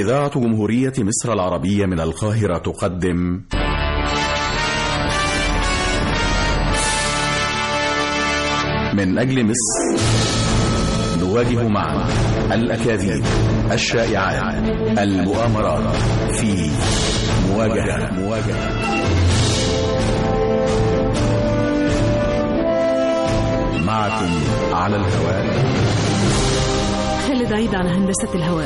إذاعة جمهورية مصر العربية من القاهرة تقدم من أجل مصر نواجه معا الأكاذيب الشائعات المؤامرات في مواجهة مواجهة معكم على الهواء خالد عيد على هندسة الهواء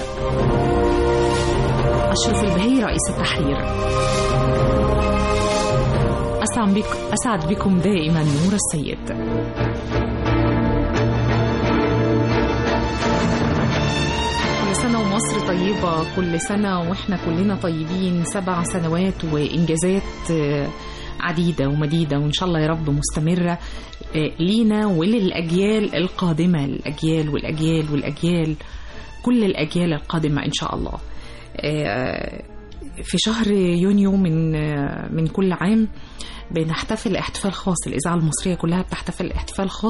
أشرف البهي رئيس التحرير أسعد, بك أسعد بكم دائما نور السيد كل سنة ومصر طيبة كل سنة وإحنا كلنا طيبين سبع سنوات وإنجازات عديدة ومديدة وإن شاء الله يا رب مستمرة لينا وللأجيال القادمة الأجيال والأجيال والأجيال كل الأجيال القادمة إن شاء الله في شهر يونيو من من كل عام بنحتفل احتفال خاص الإذاعة المصرية كلها بتحتفل احتفال خاص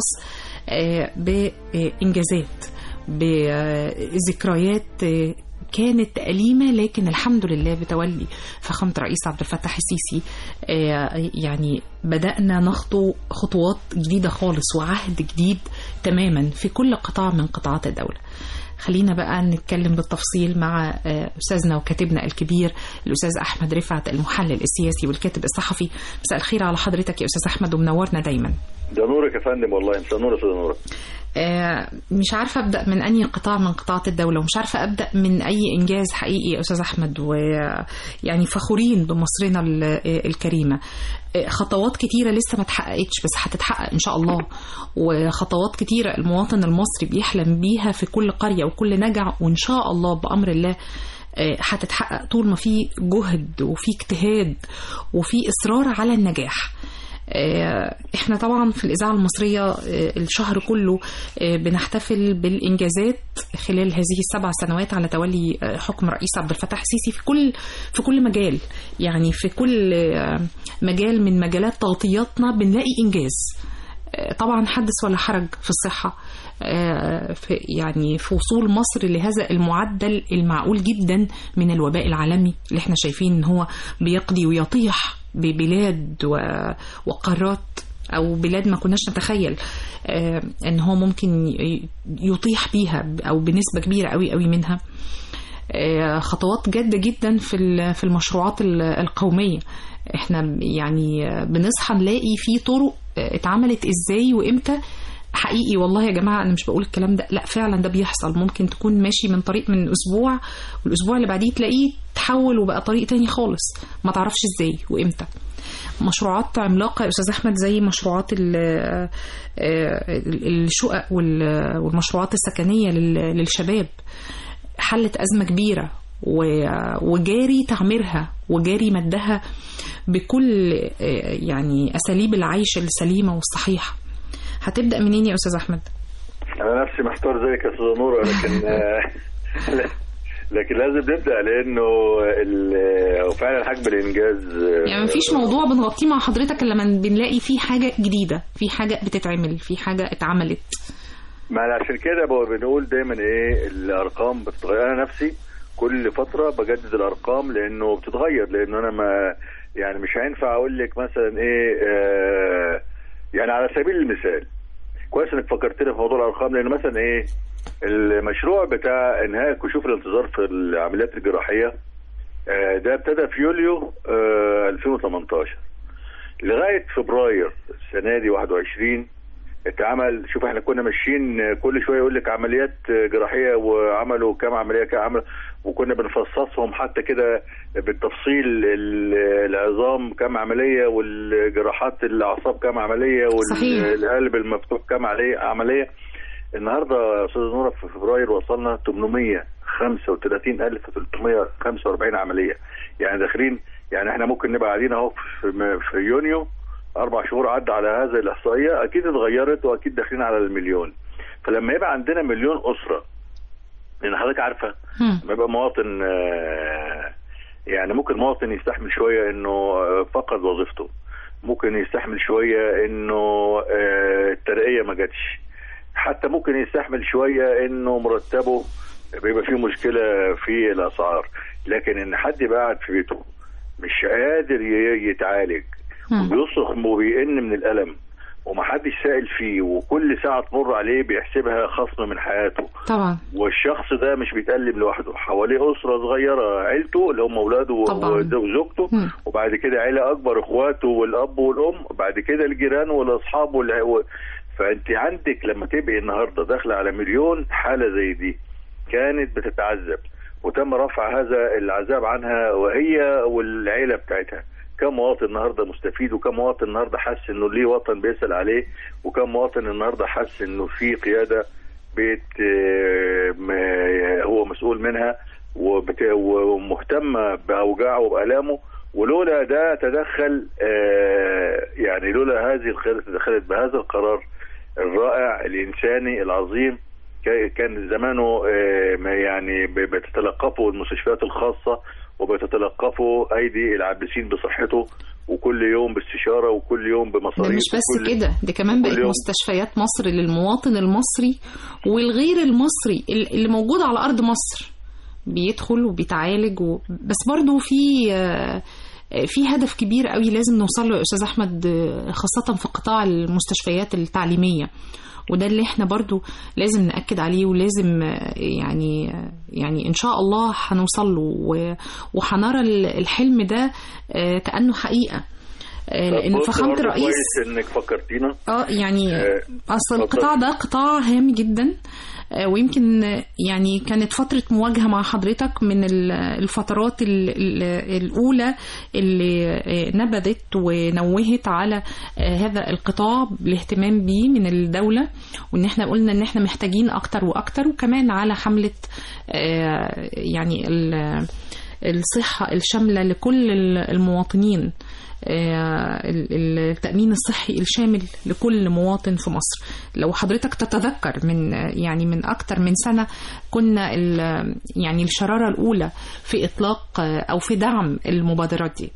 بإنجازات بذكريات كانت أليمة لكن الحمد لله بتولي فخامة الرئيس عبد الفتاح السيسي يعني بدأنا نخطو خطوات جديدة خالص وعهد جديد تماما في كل قطاع من قطاعات الدولة خلينا بقى نتكلم بالتفصيل مع أستاذنا وكاتبنا الكبير الأستاذ أحمد رفعت المحلل السياسي والكاتب الصحفي مساء الخير على حضرتك يا أستاذ أحمد ومنورنا دايما ده نورك يا فندم والله مساء نور يا نورك مش عارفة أبدأ من أي قطاع من قطاعات الدولة ومش عارفة أبدأ من أي إنجاز حقيقي يا أستاذ أحمد ويعني فخورين بمصرنا الكريمة خطوات كتيرة لسه ما اتحققتش بس هتتحقق إن شاء الله وخطوات كتيرة المواطن المصري بيحلم بيها في كل قرية وكل نجع وإن شاء الله بأمر الله هتتحقق طول ما في جهد وفي اجتهاد وفي إصرار على النجاح احنا طبعا في الاذاعه المصريه الشهر كله بنحتفل بالانجازات خلال هذه السبع سنوات على تولي حكم الرئيس عبد الفتاح السيسي في كل في كل مجال يعني في كل مجال من مجالات تغطياتنا بنلاقي انجاز طبعا حدث ولا حرج في الصحه في يعني في وصول مصر لهذا المعدل المعقول جدا من الوباء العالمي اللي احنا شايفين ان هو بيقضي ويطيح ببلاد وقارات او بلاد ما كناش نتخيل ان هو ممكن يطيح بيها او بنسبه كبيره قوي قوي منها خطوات جاده جدا في في المشروعات القوميه احنا يعني بنصحى نلاقي في طرق اتعملت ازاي وامتى حقيقي والله يا جماعه انا مش بقول الكلام ده لا فعلا ده بيحصل ممكن تكون ماشي من طريق من اسبوع والاسبوع اللي بعديه تلاقيه تحول وبقى طريق تاني خالص ما تعرفش ازاي وامتى مشروعات عملاقه يا استاذ احمد زي مشروعات الشقق والمشروعات السكنيه للشباب حلت ازمه كبيره وجاري تعميرها وجاري مدها بكل يعني اساليب العيش السليمه والصحيحه هتبدا منين يا استاذ احمد انا نفسي محتار زيك يا استاذه نوره لكن لكن لازم نبدا لانه فعلا حجم الانجاز يعني مفيش موضوع بنغطيه مع حضرتك الا لما بنلاقي فيه حاجه جديده في حاجه بتتعمل في حاجه اتعملت ما عشان كده بنقول دايما ايه الارقام بتتغير انا نفسي كل فتره بجدد الارقام لانه بتتغير لانه انا ما يعني مش هينفع اقول لك مثلا ايه آه يعني على سبيل المثال كويس انك فكرتني في موضوع الارقام لان مثلا ايه المشروع بتاع انهاء كشوف الانتظار في العمليات الجراحيه آه ده ابتدى في يوليو آه 2018 لغايه فبراير السنه دي 21 اتعمل شوف احنا كنا ماشيين كل شويه يقول لك عمليات جراحيه وعملوا كام عمليه كام عمل وكنا بنفصصهم حتى كده بالتفصيل العظام كام عمليه والجراحات الاعصاب كام عمليه والقلب المفتوح كام عمليه النهارده يا استاذ نوره في فبراير وصلنا 835345 عمليه يعني داخلين يعني احنا ممكن نبقى قاعدين اهو في يونيو اربع شهور عدى على هذه الاحصائيه اكيد اتغيرت واكيد داخلين على المليون فلما يبقى عندنا مليون اسره لان حضرتك عارفه لما يبقى مواطن يعني ممكن مواطن يستحمل شويه انه فقد وظيفته ممكن يستحمل شويه انه الترقيه ما جاتش حتى ممكن يستحمل شويه انه مرتبه بيبقى في مشكله في الاسعار لكن ان حد يبقى قاعد في بيته مش قادر ي- يتعالج مم. وبيصرخ وبيئن من الالم ومحدش سائل فيه وكل ساعه تمر عليه بيحسبها خصم من حياته طبعا والشخص ده مش بيتألم لوحده حواليه أسرة صغيرة عيلته اللي هم أولاده و- طبعاً. وزوجته مم. وبعد كده عيلة أكبر إخواته والأب والأم بعد كده الجيران والأصحاب والع... و... فأنت عندك لما تبقي النهاردة داخلة على مليون حالة زي دي كانت بتتعذب وتم رفع هذا العذاب عنها وهي والعيلة بتاعتها كم مواطن النهارده مستفيد وكم مواطن النهارده حس انه ليه وطن بيسال عليه وكم مواطن النهارده حس انه في قياده بيت آه، م- هو مسؤول منها وبت- ومهتمه باوجاعه وبالامه ولولا ده تدخل آه، يعني لولا هذه القياده تدخلت بهذا القرار الرائع الانساني العظيم كا- كان زمانه آه، ما يعني ب- بتتلقفه المستشفيات الخاصه وبتتلقفه ايدي العابسين بصحته وكل يوم باستشاره وكل يوم ده بمصاريف مش بس وكل- كده ده كمان كل بقت يوم. مستشفيات مصر للمواطن المصري والغير المصري ال- اللي موجود على أرض مصر بيدخل وبيتعالج و... بس برضو في آه، في هدف كبير قوي لازم نوصل له يا استاذ احمد آه، خاصه في قطاع المستشفيات التعليميه وده اللي احنا برضو لازم نأكد عليه ولازم آه، يعني آه، يعني ان شاء الله هنوصل له و- وهنرى ال- الحلم ده آه، كأنه حقيقة آه، لان بص فخامة برضه الرئيس كويس انك فكرتينا اه يعني آه، اصل اتفضل. القطاع ده قطاع هام جدا آه، ويمكن آه، يعني كانت فترة مواجهة مع حضرتك من ال- الفترات ال- ال- الأولى اللي آه، نبذت ونوهت على آه، هذا القطاع بالاهتمام بيه من الدولة وإن احنا قلنا إن احنا محتاجين أكتر وأكتر وكمان على حملة آه، يعني ال- الصحة الشاملة لكل المواطنين آه، ال- التأمين الصحي الشامل لكل مواطن في مصر لو حضرتك تتذكر من يعني من أكتر من سنة كنا ال- يعني الشرارة الأولى في إطلاق آه، أو في دعم المبادرات دي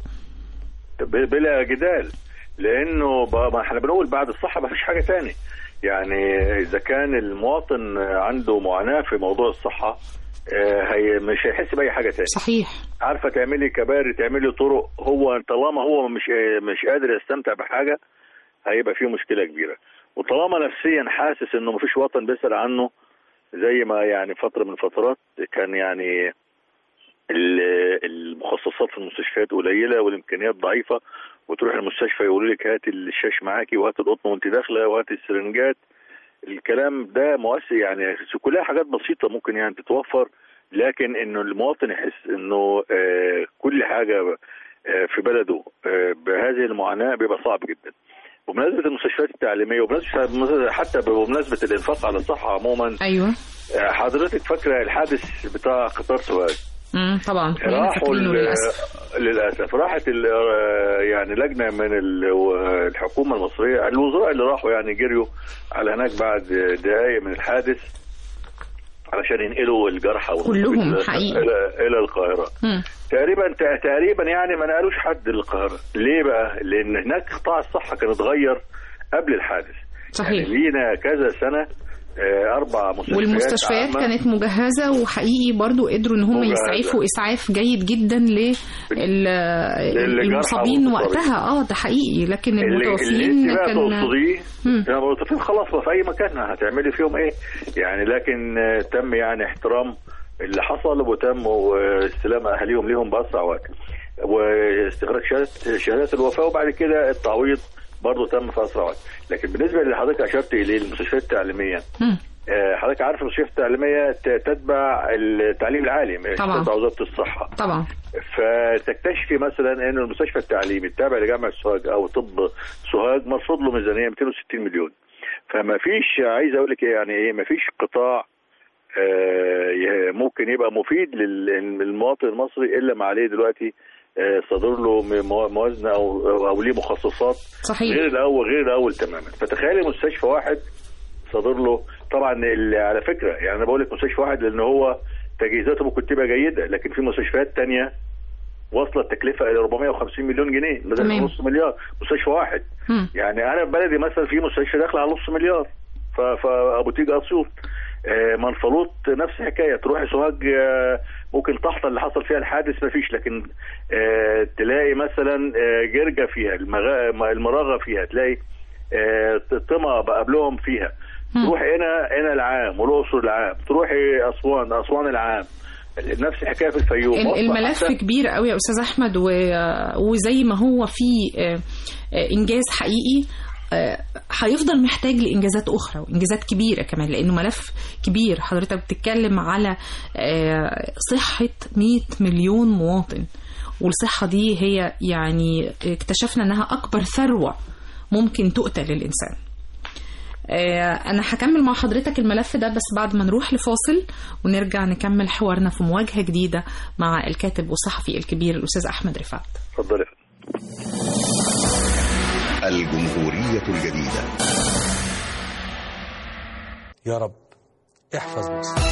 ب- بلا جدال لانه ب- ما احنا بنقول بعد الصحه ما فيش حاجه تاني يعني اذا كان المواطن عنده معاناه في موضوع الصحه آه، هي مش هيحس باي حاجه تاني صحيح عارفه تعملي كباري تعملي طرق هو طالما هو مش مش قادر يستمتع بحاجه هيبقى فيه مشكله كبيره وطالما نفسيا حاسس انه مفيش وطن بيسال عنه زي ما يعني فتره من الفترات كان يعني ال- المخصصات في المستشفيات قليله والامكانيات ضعيفه وتروح المستشفى يقولوا لك هات الشاش معاكي وهات القطن وانت داخله وهات السرنجات الكلام ده مؤثر يعني كلها حاجات بسيطه ممكن يعني تتوفر لكن انه المواطن يحس انه آه كل حاجه آه في بلده آه بهذه المعاناه بيبقى صعب جدا. بمناسبه المستشفيات التعليميه وبمناسبه حتى بمناسبه الانفاق على الصحه عموما أيوة آه حضرتك فاكره الحادث بتاع قطار سوهاج مم، طبعا كلنا راحوا فاكرينه ال- للأسف للاسف راحت ال- آه، يعني لجنه من ال- الحكومه المصريه الوزراء اللي راحوا يعني جريوا على هناك بعد دقائق من الحادث علشان ينقلوا الجرحى والمصابين كلهم إلى- حقيقي. الى الى القاهره مم. تقريبا تقريبا يعني ما نقلوش حد للقاهره ليه بقى لان هناك قطاع الصحه كان اتغير قبل الحادث صحيح يعني لينا كذا سنه آه، اربع مستشفيات والمستشفيات عامة. كانت مجهزة وحقيقي برضو قدروا ان هم مجهزة. يسعفوا اسعاف جيد جدا للمصابين والمصابين. وقتها اه ده حقيقي لكن اللي, اللي المتوفيين انت بقى كان تقصديه مم. يعني المتوفين خلاص بقى في اي مكان هتعملي فيهم ايه يعني لكن آه، تم يعني احترام اللي حصل وتم آه، استلام اهاليهم ليهم باسرع وقت واستخراج شهادات شهادات الوفاه وبعد كده التعويض برضه تم في اسرع وقت لكن بالنسبه اللي حضرتك اشرت اليه المستشفيات التعليميه مم. آه، حضرتك عارف المستشفيات التعليميه ت- تتبع التعليم العالي مش طبعا. تتبع وزاره الصحه طبعا فتكتشفي مثلا ان المستشفى التعليمي التابع لجامعه سوهاج او طب سوهاج مرصود له ميزانيه 260 مليون فما فيش عايز اقول لك إيه يعني ايه ما فيش قطاع آه، يه- ممكن يبقى مفيد لل- للمواطن المصري الا ما عليه دلوقتي آه، صادر له م- مو- موازنه او او أو ليه مخصصات صحيح غير الاول غير الاول تماما فتخيلي مستشفى واحد صادر له طبعا ال- على فكره يعني انا بقول لك مستشفى واحد لان هو تجهيزاته ممكن تبقى جيده لكن في مستشفيات تانية واصله التكلفه الى 450 مليون جنيه مثلا تمام. نص مليار مستشفى واحد مم. يعني انا في بلدي مثلا في مستشفى داخله على نص مليار ف- فابو تيج اسيوط آه، منفلوط نفس الحكايه تروحي سوهاج آه، ممكن تحصل اللي حصل فيها الحادث مفيش لكن آه، تلاقي مثلا آه، جرجه فيها المغا- المراغه فيها تلاقي آه، طمع قبلهم فيها تروحي هنا هنا العام والاقصر العام تروحي اسوان اسوان العام نفس الحكايه في الفيوم ال- أصبح الملف حتى- كبير قوي يا استاذ احمد و... وزي ما هو في آه، آه، انجاز حقيقي آه، هيفضل محتاج لانجازات اخرى وانجازات كبيره كمان لانه ملف كبير حضرتك بتتكلم على آه، صحه 100 مليون مواطن والصحه دي هي يعني اكتشفنا انها اكبر ثروه ممكن تؤتى للانسان آه، انا هكمل مع حضرتك الملف ده بس بعد ما نروح لفاصل ونرجع نكمل حوارنا في مواجهه جديده مع الكاتب والصحفي الكبير الاستاذ احمد رفعت اتفضلي الجمهورية الجديدة يا رب احفظ مصر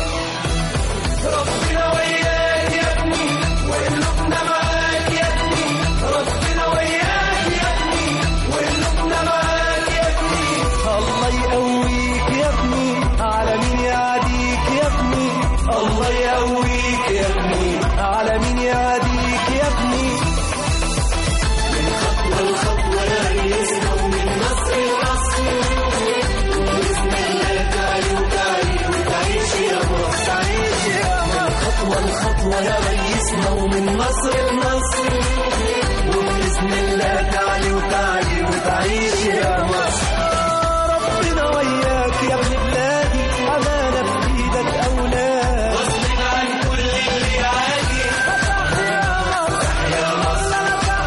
الله يقويك يا ابني على مين يعاديك يا ابني الله يقويك يا ابني على مين يعاديك يا ابني من خطوة لخطوة يا ريسنا ومن مصر لمصر بإذن الله تعالي وتعالي وتعيش يا مصر تعيش يا مصر خطوة لخطوة يا ريسنا ومن مصر لمصر وبإذن الله تعالي وتعالي وتعيش يا مصر ربنا وياك يا ابن بلادي أمانة في إيدك أولاد غصب عن كل اللي يعادي يا مصر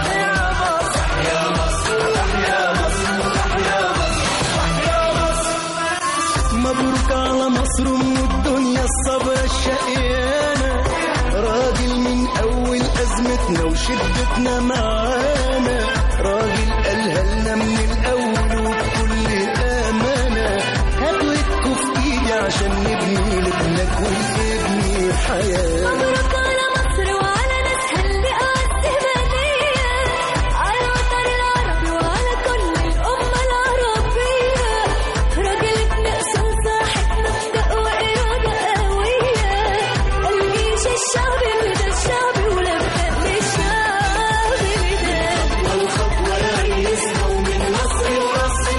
يا مصر يا مصر يا مصر يا مصر مبروك على مصر ام الدنيا الصبر الشقيانة راجل من أول أزمتنا وشدتنا معانا راجل قالها لنا من الأول وبكل أمانة هاتوا ايدكوا في إيدي عشان نبني لابنك ونبني حياة مبروك على مصر وعلى ناسها اللي أعز هدية على وطن العربي وعلى كل الأمة العربية راجل ابن أصول صاحب مبدأ وإرادة قوية الجيش الشعبي وده الشعبي ولبى للشعب ده والخطوة يا ريسنا ومن مصر لمصر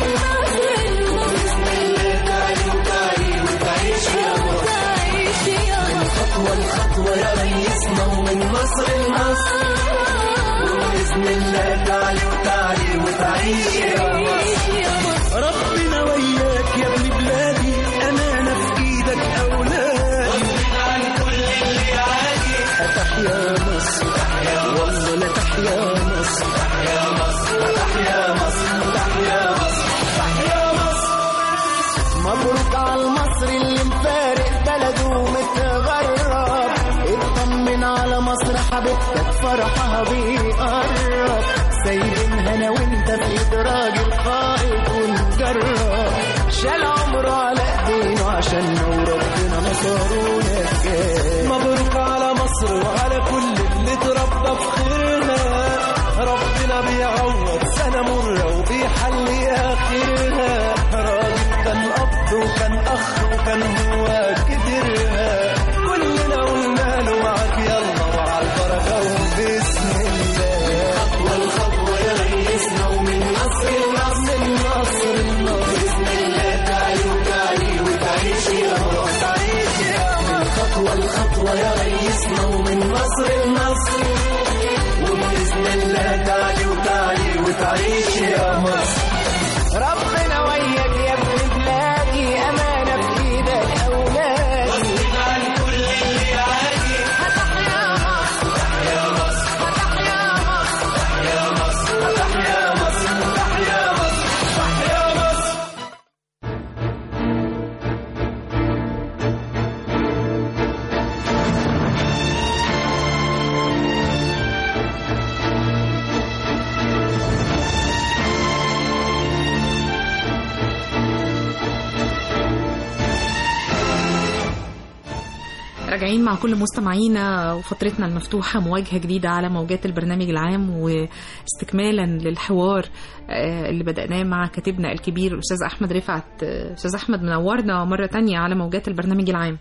بإذن الله تعالي وتعالي وتعيش يا مصر تعيش يا خطوة لخطوة يا ريسنا ومن مصر لمصر وبإذن الله تعالي وتعالي وتعيش يا مصر ربنا وياك يا ابن بلادي أمانة في إيدك أولاد غصب عن كل اللي يعادي تحيا مصر والله لا تحيا مصر تحيا مصر تحيا مصر تحيا مصر تحيا مصر مبروك على المصري اللي مفارق بلده ومتغرب اطمن على مصر حبيبتك فرحها بيقرب سايبينها انا وانت في ايد راجل قائد ونجرب شال عمره على ايدينه عشان وربنا نصرونا كان مبروك على مصر وعلى كل اللي اتربى في خيرها ربنا بيعوض سنة مرة وبيحلي آخرها راجل كان أب وكان أخ وكان هو كبرها كلنا قلنا له معاك يلا وعلى البركة وبسم الله خطوة الخطوة يا ريسنا ومن مصر لمصر من مصر لمصر بسم الله تعالي وتعالي وتعيش يا مصر تعيش يا مصر خطوة الخطوة يا ريسنا ومن مصر لمصر وبإذن الله تعالي وتعالي وتعيش يا مصر ربنا وياك يا ابن بلادي أمانة في إيدك أولادي غصب عن كل اللي يعادي هتحيا مصر هتحيا مصر هتحيا مصر هتحيا مصر هتحيا مصر هتحيا مصر هتحيا مصر راجعين مع كل مستمعينا وفترتنا المفتوحة مواجهة جديدة على موجات البرنامج العام واستكمالا للحوار آه، اللي بدأناه مع كاتبنا الكبير الأستاذ أحمد رفعت آه، أستاذ أحمد منورنا مرة تانية على موجات البرنامج العام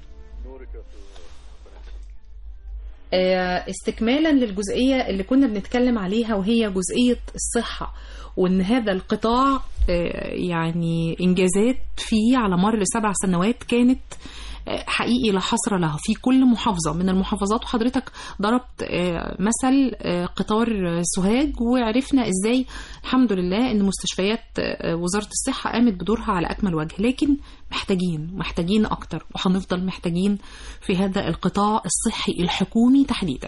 آه، استكمالا للجزئية اللي كنا بنتكلم عليها وهي جزئية الصحة وان هذا القطاع آه، يعني انجازات فيه على مر سبع سنوات كانت آه، حقيقي لا حصر لها في كل محافظة من المحافظات وحضرتك ضربت آه، مثل آه، قطار آه، سوهاج وعرفنا ازاي الحمد لله ان مستشفيات آه، وزارة الصحة قامت بدورها على اكمل وجه لكن محتاجين محتاجين اكتر وهنفضل محتاجين في هذا القطاع الصحي الحكومي تحديدا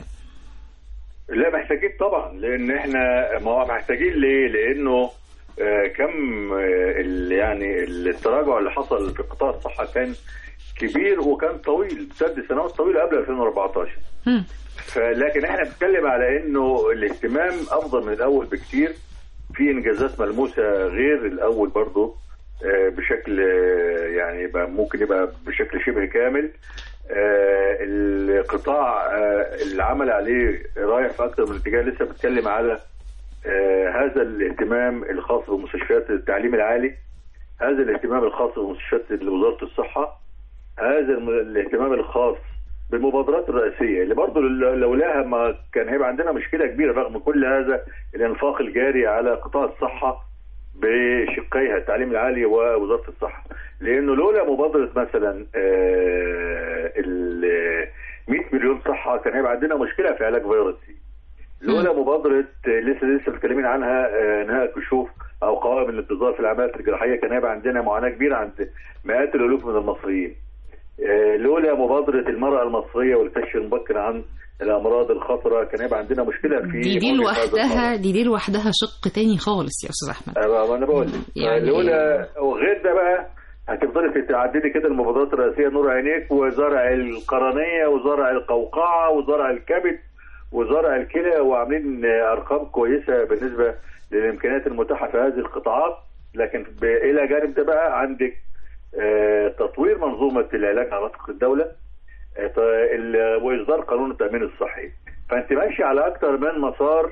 لا محتاجين طبعا لان احنا ما هو محتاجين ليه؟ لانه آه، كم آه، ال- يعني التراجع اللي حصل في قطاع الصحه كان كبير وكان طويل ست سنوات طويله قبل 2014 هم. فلكن احنا بنتكلم على انه الاهتمام افضل من الاول بكتير في انجازات ملموسه غير الاول برضه آه، بشكل آه، يعني يبقى ممكن يبقى بشكل شبه كامل آه، القطاع آه، اللي عمل عليه رايح في اكثر من اتجاه لسه بتكلم على آه، هذا الاهتمام الخاص بمستشفيات التعليم العالي هذا الاهتمام الخاص بمستشفيات وزاره الصحه هذا الم- الاهتمام الخاص بالمبادرات الرئاسيه اللي برضه لو- لولاها ما كان هيبقى عندنا مشكله كبيره رغم كل هذا الانفاق الجاري على قطاع الصحه بشقيها التعليم العالي ووزاره الصحه لانه لولا مبادره مثلا آه، ال 100 مليون صحه كان هيبقى عندنا مشكله في علاج فيروس سي لولا مبادره آه، لسه لسه متكلمين عنها آه، انهاء الكشوف او قوائم الانتظار في العمليات الجراحيه كان هيبقى عندنا معاناه كبيره عند مئات الالوف من المصريين آه، لولا مبادره المراه المصريه والكشف المبكر عن الامراض الخطره كان هيبقى عندنا مشكله في دي دي مواجهة هذا لوحدها المرض. دي دي لوحدها شق تاني خالص يا استاذ احمد أه، ما انا بقول لك يعني- لولا وغير ده بقى هتفضلي تعددي كده المبادرات الرئاسيه نور عينيك وزرع القرنيه وزرع القوقعه وزرع الكبد وزرع الكلى وعاملين ارقام كويسه بالنسبه للامكانيات المتاحه في هذه القطاعات لكن ب- الى جانب ده بقى عندك آه، تطوير منظومه العلاج على نطاق الدوله آه، ط- ال- واصدار قانون التامين الصحي فانت ماشي على اكثر من مسار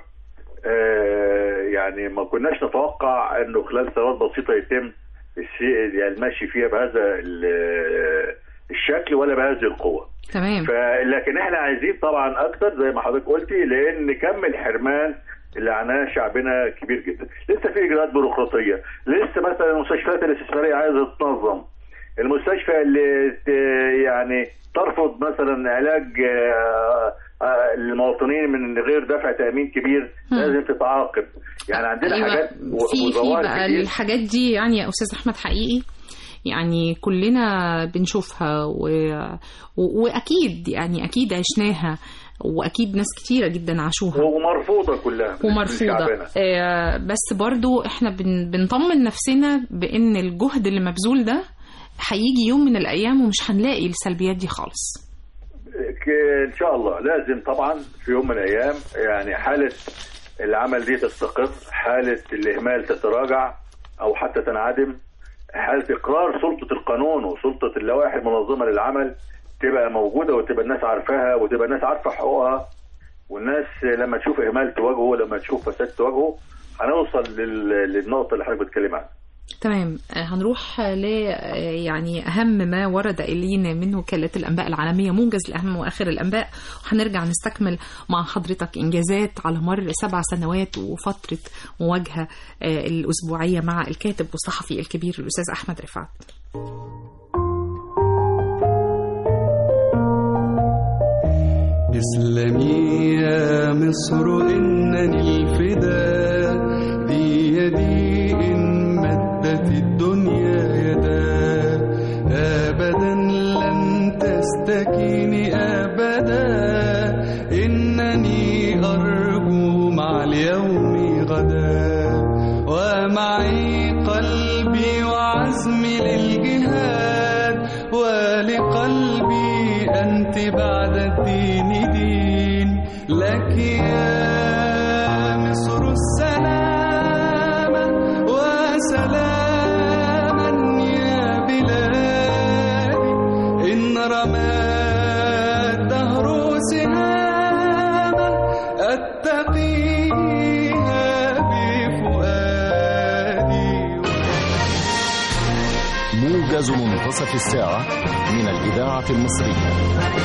آه، يعني ما كناش نتوقع انه خلال سنوات بسيطه يتم الشيء يعني المشي فيها بهذا ال- الشكل ولا بهذه القوه تمام فلكن احنا عايزين طبعا اكتر زي ما حضرتك قلتي لان كم الحرمان اللي عناه شعبنا كبير جدا لسه في اجراءات بيروقراطيه لسه مثلا المستشفيات الاستثماريه عايزه تتنظم المستشفى اللي ت- يعني ترفض مثلا علاج آه، آه، المواطنين من غير دفع تامين كبير مم. لازم تتعاقب يعني عندنا أيوة حاجات و- في في وظواهر بقى كتير. الحاجات دي يعني يا استاذ احمد حقيقي يعني كلنا بنشوفها و... و... واكيد يعني اكيد عشناها واكيد ناس كتيره جدا عاشوها ومرفوضه كلها من ومرفوضه شعبنا. آه، بس برضو احنا بن... بنطمن نفسنا بان الجهد اللي مبذول ده هيجي يوم من الايام ومش هنلاقي السلبيات دي خالص ك- ان شاء الله لازم طبعا في يوم من الايام يعني حاله العمل دي تستقر حاله الاهمال تتراجع او حتى تنعدم حاله اقرار سلطه القانون وسلطه اللوائح المنظمه للعمل تبقى موجوده وتبقى الناس عارفاها وتبقى الناس عارفه حقوقها والناس لما تشوف اهمال تواجهه لما تشوف فساد تواجهه هنوصل لل- للنقطه اللي حضرتك بتتكلم عنها تمام آه، هنروح ل آه، يعني اهم ما ورد الينا من وكاله الانباء العالميه موجز لاهم واخر الانباء وهنرجع نستكمل مع حضرتك انجازات على مر سبع سنوات وفتره مواجهه آه، الاسبوعيه مع الكاتب والصحفي الكبير الاستاذ احمد رفعت اسلمي يا مصر إنني الفداء دي يدي إن مدت الدنيا يدا أبدا لن تستكيني أبدا إنني أرجو مع اليوم غدا ومعي قلبي وعزمي للجهاد ولقلبي أنت بعد الدين دين لك يا مصر السلامة وسلاما يا بلادي إن رمات موجز منتصف الساعة من الإذاعة المصرية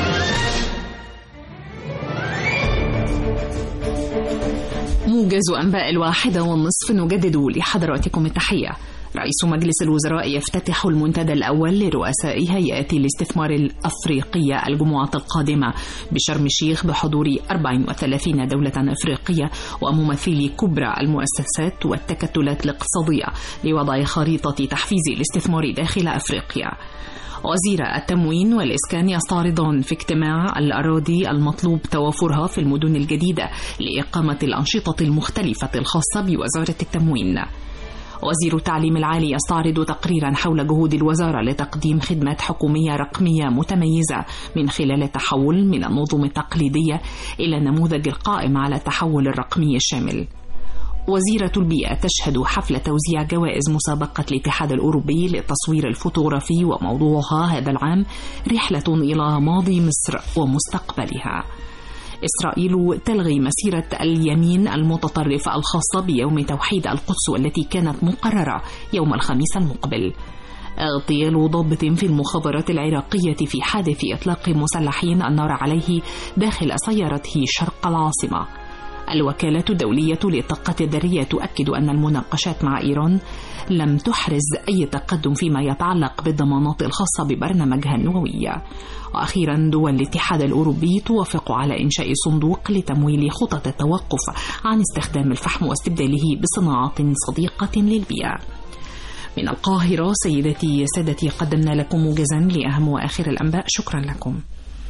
موجز أنباء الواحدة والنصف نجدد لحضراتكم التحية رئيس مجلس الوزراء يفتتح المنتدى الأول لرؤساء هيئات الاستثمار الأفريقية الجمعة القادمة بشرم الشيخ بحضور 34 دولة أفريقية وممثلي كبرى المؤسسات والتكتلات الاقتصادية لوضع خريطة تحفيز الاستثمار داخل أفريقيا وزير التموين والإسكان يستعرضان في اجتماع الأراضي المطلوب توافرها في المدن الجديدة لإقامة الأنشطة المختلفة الخاصة بوزارة التموين وزير التعليم العالي يستعرض تقريرا حول جهود الوزارة لتقديم خدمات حكومية رقمية متميزة من خلال التحول من النظم التقليدية إلى النموذج القائم على التحول الرقمي الشامل وزيرة البيئة تشهد حفل توزيع جوائز مسابقة الاتحاد الأوروبي للتصوير الفوتوغرافي وموضوعها هذا العام رحلة إلى ماضي مصر ومستقبلها إسرائيل تلغي مسيرة اليمين المتطرف الخاصة بيوم توحيد القدس والتي كانت مقررة يوم الخميس المقبل اغتيال ضابط في المخابرات العراقية في حادث إطلاق مسلحين النار عليه داخل سيارته شرق العاصمة الوكالة الدولية للطاقة الذرية تؤكد أن المناقشات مع إيران لم تحرز أي تقدم فيما يتعلق بالضمانات الخاصة ببرنامجها النووي وأخيرا دول الاتحاد الأوروبي توافق على إنشاء صندوق لتمويل خطط التوقف عن استخدام الفحم واستبداله بصناعات صديقة للبيئة من القاهرة سيدتي سادتي قدمنا لكم موجزا لأهم وآخر الأنباء شكرا لكم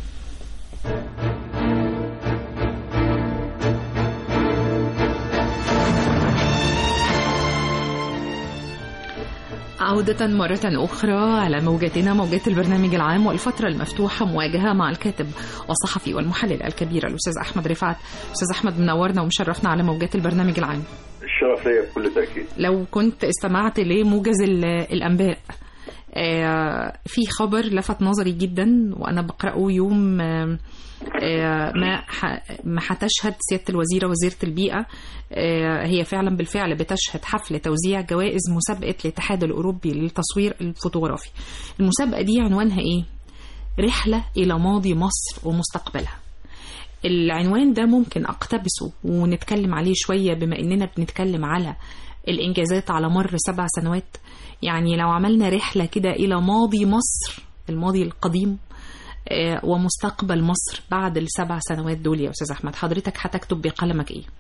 عودة مرة أخرى على موجتنا موجات البرنامج العام والفترة المفتوحة مواجهة مع الكاتب والصحفي والمحلل الكبير الأستاذ أحمد رفعت أستاذ أحمد منورنا ومشرفنا على موجات البرنامج العام الشرف ليا بكل تاكيد لو كنت استمعت لموجز ال- الأنباء آه، في خبر لفت نظري جدا وأنا بقرأه يوم آه، آه، ما ح- ما هتشهد سيادة الوزيرة وزيرة البيئة آه، هي فعلا بالفعل بتشهد حفل توزيع جوائز مسابقة الاتحاد الأوروبي للتصوير الفوتوغرافي المسابقة دي عنوانها إيه؟ رحلة إلى ماضي مصر ومستقبلها العنوان ده ممكن اقتبسه ونتكلم عليه شوية بما اننا بنتكلم على الانجازات على مر سبع سنوات يعني لو عملنا رحلة كده الى ماضي مصر الماضي القديم آه، ومستقبل مصر بعد السبع سنوات دول يا استاذ احمد حضرتك هتكتب بقلمك ايه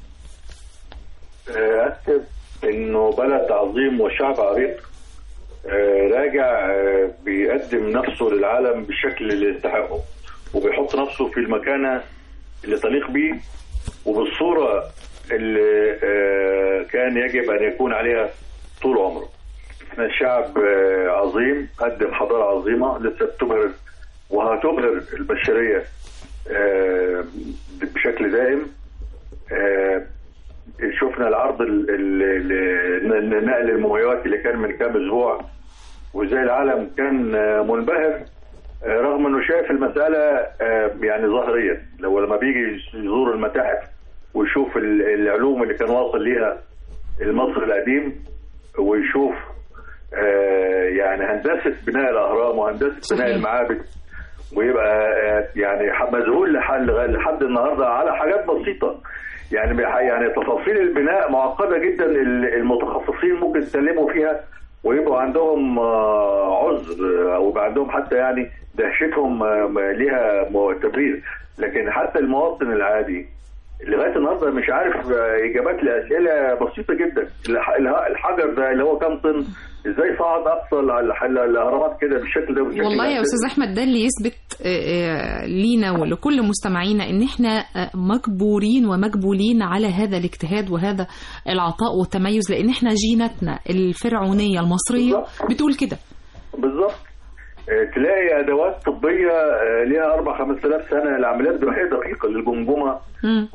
آه، أكتب إنه بلد عظيم وشعب عريق آه، راجع آه، بيقدم نفسه للعالم بالشكل اللي يستحقه وبيحط نفسه في المكانة اللي تليق بيه وبالصورة اللي آه، كان يجب أن يكون عليها طول عمره احنا شعب آه، عظيم قدم حضارة عظيمة لسه بتبهر وهتبهر البشرية آه، بشكل دائم آه، شفنا العرض ال- ال- ال- نقل المومياوات اللي كان من كام اسبوع وازاي العالم كان آه، منبهر آه، رغم انه شايف المساله آه، يعني ظاهريا لو لما بيجي يزور المتاحف ويشوف ال- العلوم اللي كان واصل ليها المصري القديم ويشوف آه، يعني هندسه بناء الاهرام وهندسه بناء صحيح. المعابد ويبقى آه، يعني ح- مذهول لحد لحد النهارده على حاجات بسيطه يعني بح- يعني تفاصيل البناء معقده جدا ال- المتخصصين ممكن يتكلموا فيها ويبقوا عندهم آه، عذر او يبقى عندهم حتى يعني دهشتهم آه، م- ليها م- تبرير لكن حتى المواطن العادي لغايه النهارده مش عارف آه، اجابات لاسئله بسيطه جدا الح- اله- الحجر ده اللي هو كام طن ازاي صعد اقصى ال- ال- الاهرامات كده بالشكل ده بالشكل والله ده؟ يا استاذ احمد ده اللي يثبت آه، آه، لينا ولكل مستمعينا ان احنا آه، مجبورين ومجبولين على هذا الاجتهاد وهذا العطاء والتميز لان احنا جيناتنا الفرعونيه المصريه بالظبط. بتقول كده بالظبط آه، تلاقي ادوات طبيه آه، ليها اربع خمس الاف سنه العمليات جراحيه دقيقه للجمجمه مم.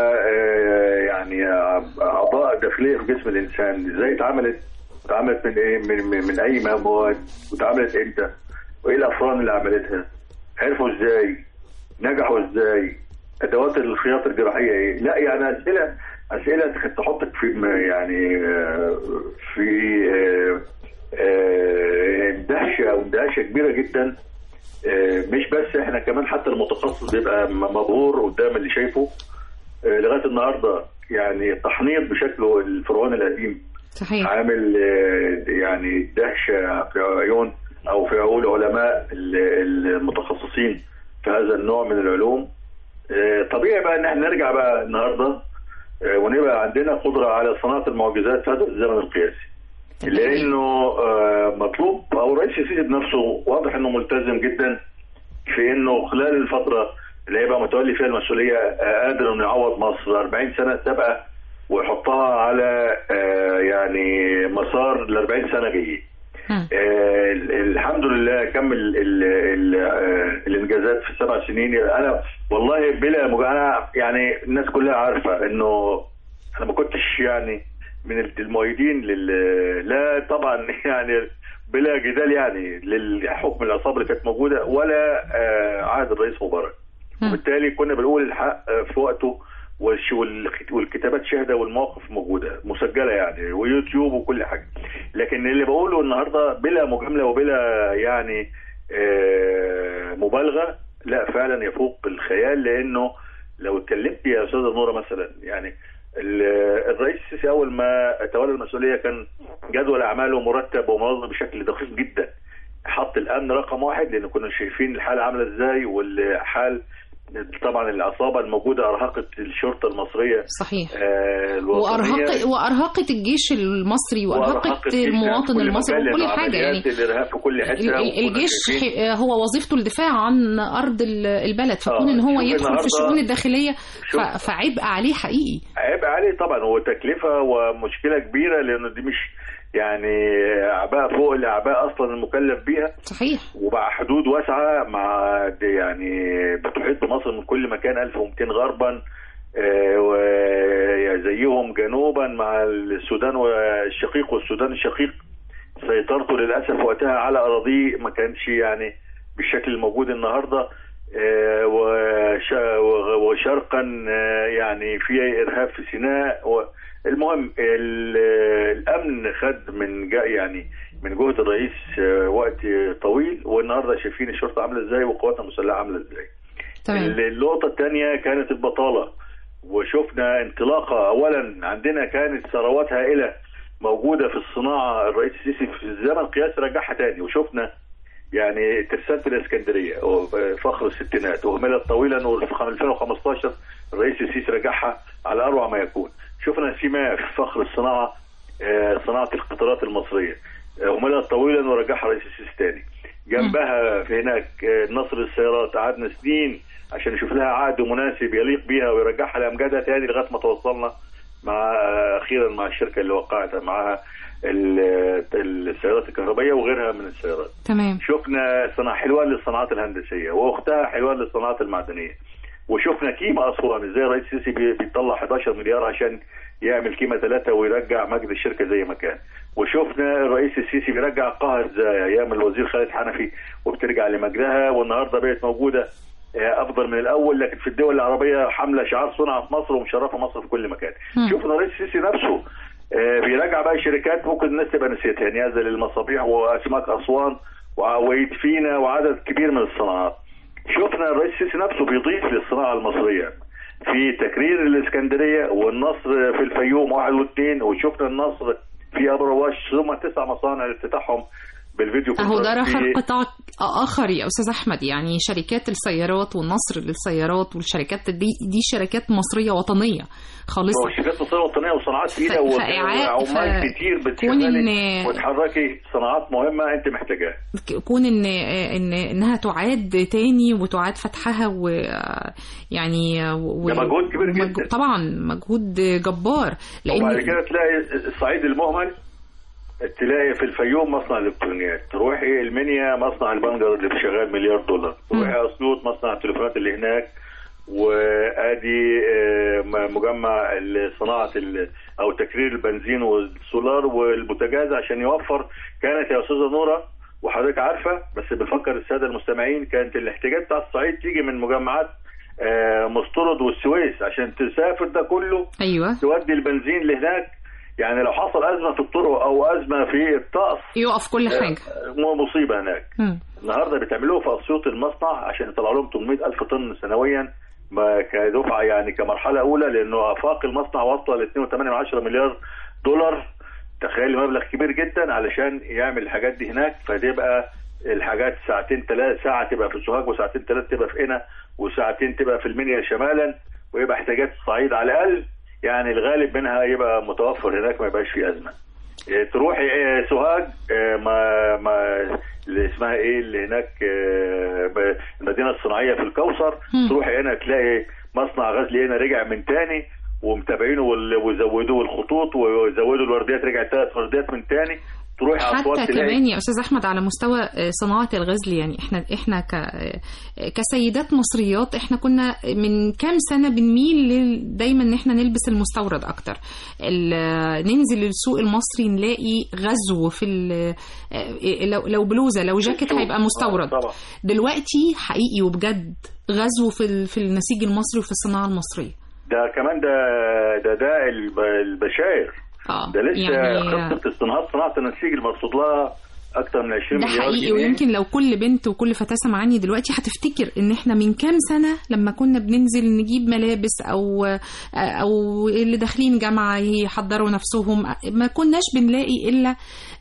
ويعني اعضاء داخليه في جسم الانسان ازاي اتعملت اتعملت من ايه من, من, من اي مواد واتعملت امتى وايه الافران اللي عملتها عرفوا ازاي نجحوا ازاي ادوات الخياطه الجراحيه ايه لا يعني اسئله اسئله تخ- تحطك في م- يعني آه، في آه، آه، دهشه او دهشه كبيره جدا آه، مش بس احنا كمان حتى المتخصص بيبقى م- مبهور قدام اللي شايفه آه، لغايه النهارده يعني تحنيط بشكله الفرعوني القديم صحيح عامل آه، يعني دهشه في عيون او في عقول علماء ال- المتخصصين في هذا النوع من العلوم آه، طبيعي بقى ان احنا نرجع بقى النهارده آه، ونبقى عندنا قدره على صناعه المعجزات في هذا الزمن القياسي لانه آه، مطلوب او رئيس السيسي بنفسه واضح انه ملتزم جدا في انه خلال الفتره اللي هيبقى متولي فيها المسؤوليه آه، قادر انه يعوض مصر 40 سنه سابقه ويحطها على آه، يعني مسار ال 40 سنه جايين. مم. آه، ال- الحمد لله كم ال ال ال آه، الانجازات في السبع سنين انا والله بلا مج... انا يعني الناس كلها عارفه انه انا ما كنتش يعني من المؤيدين لل لا طبعا يعني بلا جدال يعني للحكم العصابه اللي كانت موجوده ولا آه، عهد الرئيس مبارك مم. وبالتالي كنا بنقول الحق آه، في وقته والش- والخ- والكتابات شاهده والمواقف موجوده مسجله يعني ويوتيوب وكل حاجه لكن اللي بقوله النهارده بلا مجامله وبلا يعني آه، مبالغه لا فعلا يفوق الخيال لانه لو اتكلمت يا استاذه نوره مثلا يعني ال- الرئيس السيسي اول ما تولى المسؤوليه كان جدول اعماله مرتب ومنظم بشكل دقيق جدا حط الامن رقم واحد لان كنا شايفين الحاله عامله ازاي والحال طبعا العصابه الموجوده ارهقت الشرطه المصريه صحيح آه، الوطنيه وارهقت وارهقت الجيش المصري وارهقت وأرهقت جداً المواطن في كل المصري مكان، وكل لأن حاجه يعني عمليات الارهاب في كل حته ال- ال- وكنا الجيش شايفين- ح- هو وظيفته الدفاع عن ارض ال- البلد فكون آه، ان هو شوف يدخل في النهاردة- الشؤون الداخليه شوف. ف- فعبء عليه حقيقي عيب عليه طبعا هو تكلفه ومشكله كبيره لانه دي مش يعني اعباء فوق الاعباء اصلا المكلف بيها صحيح وبقى حدود واسعه مع دي يعني بتحيط بمصر من كل مكان 1200 غربا آه، وزيهم جنوبا مع السودان والشقيق والسودان الشقيق سيطرته للاسف وقتها على اراضيه ما كانش يعني بالشكل الموجود النهارده آه، وش- وشرقا آه، يعني في ارهاب في سيناء و- المهم ال- الامن خد من جا يعني من جهد الرئيس آه، وقت طويل والنهارده شايفين الشرطه عامله ازاي وقواتنا المسلحه عامله ازاي. تمام النقطة الثانية كانت البطالة وشفنا انطلاقة أولا عندنا كانت ثروات هائلة موجودة في الصناعة الرئيس السيسي في الزمن قياس رجعها تاني وشفنا يعني ترسانة الإسكندرية فخر الستينات وهملت طويلا وفي 2015 الرئيس السيسي رجعها على أروع ما يكون شفنا سيما في فخر الصناعة آه، صناعة القطارات المصرية آه، وملت طويلا ورجعها الرئيس السيسي تاني جنبها في هناك آه، نصر السيارات قعدنا سنين عشان نشوف لها عقد مناسب يليق بيها ويرجعها لامجادها تاني لغايه ما توصلنا مع آه، اخيرا مع الشركه اللي وقعت معاها ال- السيارات الكهربائيه وغيرها من السيارات. تمام شفنا صناع حلوان للصناعات الهندسيه واختها حلوان للصناعات المعدنيه. وشفنا كيما اسوان ازاي الرئيس السيسي بي- بيطلع 11 مليار عشان يعمل كيما ثلاثه ويرجع مجد الشركه زي ما كان. وشفنا الرئيس السيسي بيرجع القاهره زي ايام الوزير خالد حنفي وبترجع لمجدها والنهارده بقت موجوده آه، افضل من الاول لكن في الدول العربيه حامله شعار صنع في مصر ومشرفه مصر في كل مكان. مم. شفنا الرئيس السيسي نفسه آه، بيراجع بقى شركات ممكن الناس تبقى نسيتها نيازه للمصابيح واسماك اسوان وع- ويدفينا وعدد كبير من الصناعات. شفنا الرئيس السيسي نفسه بيضيف للصناعه المصريه في تكرير الاسكندريه والنصر في الفيوم واحد واثنين وشفنا النصر في ابو رواش ثم تسع مصانع افتتاحهم بالفيديو اهو ده كونفرنس رخر في- قطاع اخر يا استاذ احمد يعني شركات السيارات والنصر للسيارات والشركات دي دي شركات مصريه وطنيه خالصه وشركات مصريه وطنيه وصناعات ف- تقيله فإعاء- وعمال ف- كتير كون بتشغلي إن- وتحركي صناعات مهمه انت محتاجاها كون ان ان انها تعاد تاني وتعاد فتحها و يعني و... ده مجهود كبير ومج- جدا. طبعا مجهود جبار وبعد لان كده تلاقي الصعيد المهمل تلاقي في الفيوم مصنع الالكترونيات تروحي المنيا مصنع البنجر اللي شغال مليار دولار تروحي اسيوط مصنع التليفونات اللي هناك وادي آه، م- مجمع صناعه ال- او تكرير البنزين والسولار والبوتاجاز عشان يوفر كانت يا استاذه نوره وحضرتك عارفه بس بفكر الساده المستمعين كانت الاحتياجات بتاع الصعيد تيجي من مجمعات آه، مسترد والسويس عشان تسافر ده كله ايوه تودي البنزين لهناك يعني لو حصل ازمه في الطرق او ازمه في الطقس يقف كل حاجه مو مصيبه هناك مم. النهارده بيتعملوه في اسيوط المصنع عشان يطلع لهم 800 الف طن سنويا ما كدفعه يعني كمرحله اولى لانه افاق المصنع واصله ل 2.8 مليار دولار تخيل مبلغ كبير جدا علشان يعمل الحاجات دي هناك فتبقى الحاجات ساعتين ثلاث ساعه تبقى في سوهاج وساعتين ثلاث تبقى في قنا وساعتين تبقى في المنيا شمالا ويبقى احتياجات الصعيد على الاقل يعني الغالب منها يبقى متوفر هناك ما يبقاش في ازمه إيه، تروحي إيه، سوهاج إيه، ما ما اللي اسمها ايه اللي هناك إيه، ب- المدينه الصناعيه في الكوثر مم. تروحي هنا تلاقي مصنع غزل هنا رجع من تاني ومتابعينه وال- وزودوه الخطوط وزودوا الورديات رجع ثلاث ورديات من تاني تروحي اسوان حتى تلاقي كمان يا استاذ احمد على مستوى آه، صناعه الغزل يعني احنا احنا ك آه، كسيدات مصريات احنا كنا من كام سنه بنميل لل- دايما ان احنا نلبس المستورد اكتر ال- آه، ننزل السوق المصري نلاقي غزو في ال- آه، لو لو بلوزه لو جاكيت السوق. هيبقى مستورد آه، طبعا دلوقتي حقيقي وبجد غزو في ال- في النسيج المصري وفي الصناعه المصريه ده كمان ده ده ده الب- البشاير اه ده لسه يعني خطه استنهاض صناعه النسيج المرصود لها اكثر من 20 ده مليار حقيقي جنيه. ويمكن لو كل بنت وكل فتاة سمعاني دلوقتي هتفتكر ان احنا من كام سنة لما كنا بننزل نجيب ملابس او او اللي داخلين جامعة يحضروا نفسهم ما كناش بنلاقي الا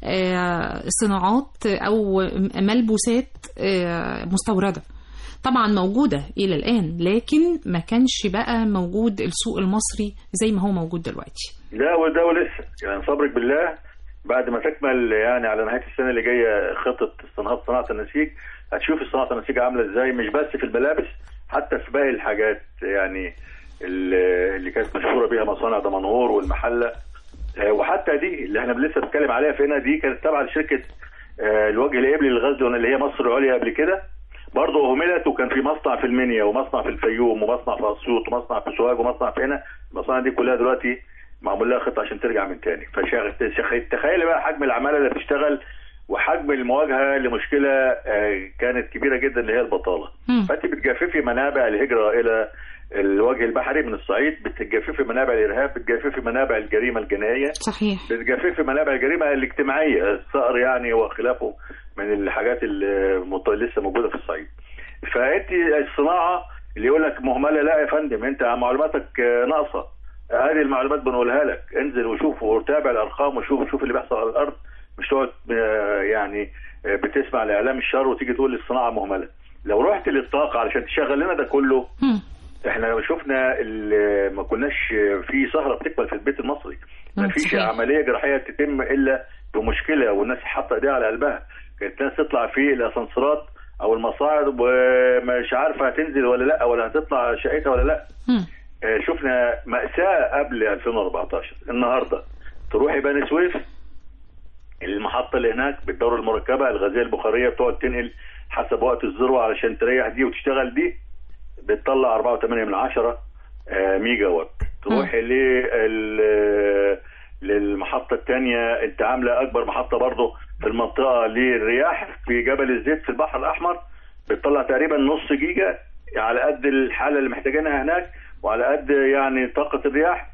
آه، صناعات او ملبوسات آه، مستوردة طبعا موجودة إلى الآن لكن ما كانش بقى موجود السوق المصري زي ما هو موجود دلوقتي لا وده ولسه يعني صبرك بالله بعد ما تكمل يعني على نهايه السنه اللي جايه خطه استنهاض صناعه النسيج هتشوف صناعه النسيج عامله ازاي مش بس في الملابس حتى في باقي الحاجات يعني اللي اللي كانت مشهوره بيها مصانع دمنهور والمحله آه، وحتى دي اللي احنا لسه بنتكلم عليها في هنا دي كانت تابعه لشركه آه، الوجه الابلي للغزل اللي هي مصر العليا قبل كده برضه اهملت وكان في مصنع في المنيا ومصنع في الفيوم ومصنع في اسيوط ومصنع في سوهاج ومصنع في هنا المصانع دي كلها دلوقتي معمول لها خطه عشان ترجع من تاني فتخيل بقى حجم العماله اللي بتشتغل وحجم المواجهه لمشكله آه، كانت كبيره جدا اللي هي البطاله مم. فانت بتجففي منابع الهجره الى الوجه البحري من الصعيد بتجففي منابع الارهاب بتجففي منابع الجريمه الجنائيه صحيح بتجففي منابع الجريمه الاجتماعيه الثأر يعني وخلافه من الحاجات اللي مط- لسه موجوده في الصعيد فانت الصناعه اللي يقول لك مهمله لا يا فندم انت معلوماتك آه، ناقصه هذه المعلومات بنقولها لك انزل وشوف وتابع الارقام وشوف شوف اللي بيحصل على الارض مش تقعد آه، يعني آه، بتسمع لاعلام الشر وتيجي تقول الصناعه مهمله لو رحت للطاقه علشان تشغل لنا ده كله مم. احنا لو شفنا ال- ما كناش في سهره بتكمل في البيت المصري ما مم، فيش صحيح. عمليه جراحيه تتم الا بمشكله والناس حاطه ايديها على قلبها كانت ناس تطلع في الاسانسيرات او المصاعد ومش عارفه هتنزل ولا لا ولا هتطلع شقتها ولا لا مم. آه، شفنا مأساة قبل 2014 النهارده تروحي بني سويف المحطة اللي هناك بالدورة المركبة الغازية البخارية بتقعد تنقل حسب وقت الذروة علشان تريح دي وتشتغل دي بتطلع 4.8 من عشرة آه، ميجا وات تروحي لل للمحطة الثانية انت عاملة أكبر محطة برضه في المنطقة للرياح في جبل الزيت في البحر الأحمر بتطلع تقريبا نص جيجا على قد الحالة اللي محتاجينها هناك وعلى قد يعني طاقة الرياح